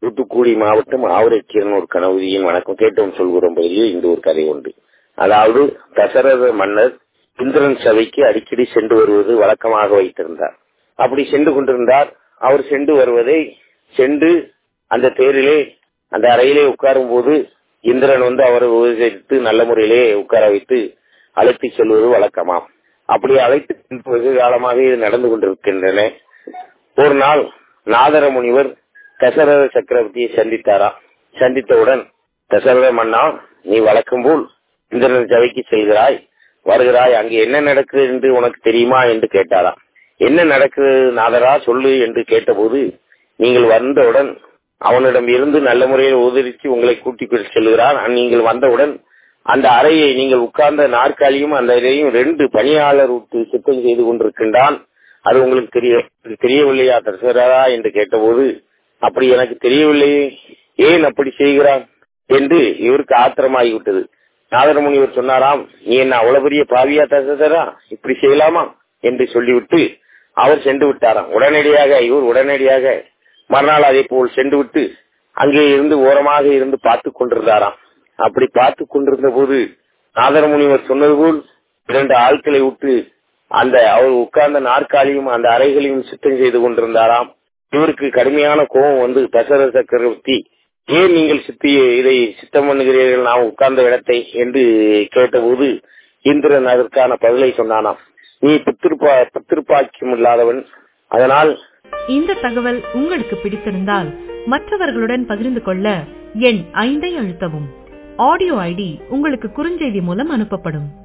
தூத்துக்குடி மாவட்டம் ஆவரைக்கீரனூர் கனவுதியின் வணக்கம் கேட்டோம் சொல்கிறோம் பகுதியில் இந்த ஒரு கதை உண்டு அதாவது தசரத மன்னர் இந்திரன் சபைக்கு அடிக்கடி சென்று வருவது வழக்கமாக வைத்திருந்தார் அப்படி சென்று கொண்டிருந்தார் அவர் சென்று வருவதை சென்று அந்த தேரிலே அந்த அறையிலே உட்காரும் போது இந்திரன் வந்து அவரை உபசரித்து நல்ல முறையிலே உட்கார வைத்து அழைத்து செல்வது வழக்கமாம் அப்படி அழைத்து வெகு காலமாக இது நடந்து கொண்டிருக்கின்றன ஒரு நாள் நாதர முனிவர் தசரத சக்கரவர்த்தியை சந்தித்தாரா சந்தித்தவுடன் தசரத மன்னா நீ வழக்கம் போல் இந்திரன் சபைக்கு செல்கிறாய் வருகிறாய் அங்கு என்ன நடக்குது என்று உனக்கு தெரியுமா என்று கேட்டாராம் என்ன நடக்குது நாதரா சொல்லு என்று கேட்டபோது நீங்கள் வந்தவுடன் அவனிடம் இருந்து நல்ல முறையில் உதவிச்சு உங்களை கூட்டிக் செல்கிறான் நீங்கள் வந்தவுடன் அந்த அறையை நீங்கள் உட்கார்ந்த நாற்காலியும் அந்த அறையும் ரெண்டு பணியாளர் விட்டு சுத்தம் செய்து கொண்டிருக்கின்றான் அது உங்களுக்கு தெரிய தெரியவில்லையா தசரதா என்று கேட்டபோது அப்படி எனக்கு தெரியவில்லையே ஏன் அப்படி செய்கிறான் என்று இவருக்கு ஆத்திரமாகிவிட்டது நாதரமுனிவர் சொன்னாராம் நீ என்ன அவ்வளவு பெரிய பாவியா தசரதா இப்படி செய்யலாமா என்று சொல்லிவிட்டு அவர் சென்று விட்டாராம் உடனடியாக இவர் உடனடியாக மறுநாள் அதே போல் சென்று விட்டு அங்கே இருந்து ஓரமாக இருந்து பார்த்து கொண்டிருந்தாராம் அப்படி பார்த்து கொண்டிருந்த போது நாதரமுனிவர் சொன்னது போல் இரண்டு ஆட்களை விட்டு அந்த அவர் உட்கார்ந்த நாற்காலியும் அந்த அறைகளையும் சுத்தம் செய்து கொண்டிருந்தாராம் இவருக்கு கடுமையான கோபம் வந்து தசரத சக்கரவர்த்தி ஏன் நீங்கள் சித்தி இதை சித்தம் பண்ணுகிறீர்கள் நாம் உட்கார்ந்த இடத்தை என்று கேட்டபோது இந்திரன் அதற்கான பதிலை சொன்னானாம் நீ பித்திருப்பா பித்திருப்பாக்கியம் இல்லாதவன் அதனால் இந்த தகவல் உங்களுக்கு பிடித்திருந்தால் மற்றவர்களுடன் பகிர்ந்து கொள்ள எண் ஐந்தை அழுத்தவும் ஆடியோ ஐடி உங்களுக்கு குறுஞ்செய்தி மூலம் அனுப்பப்படும்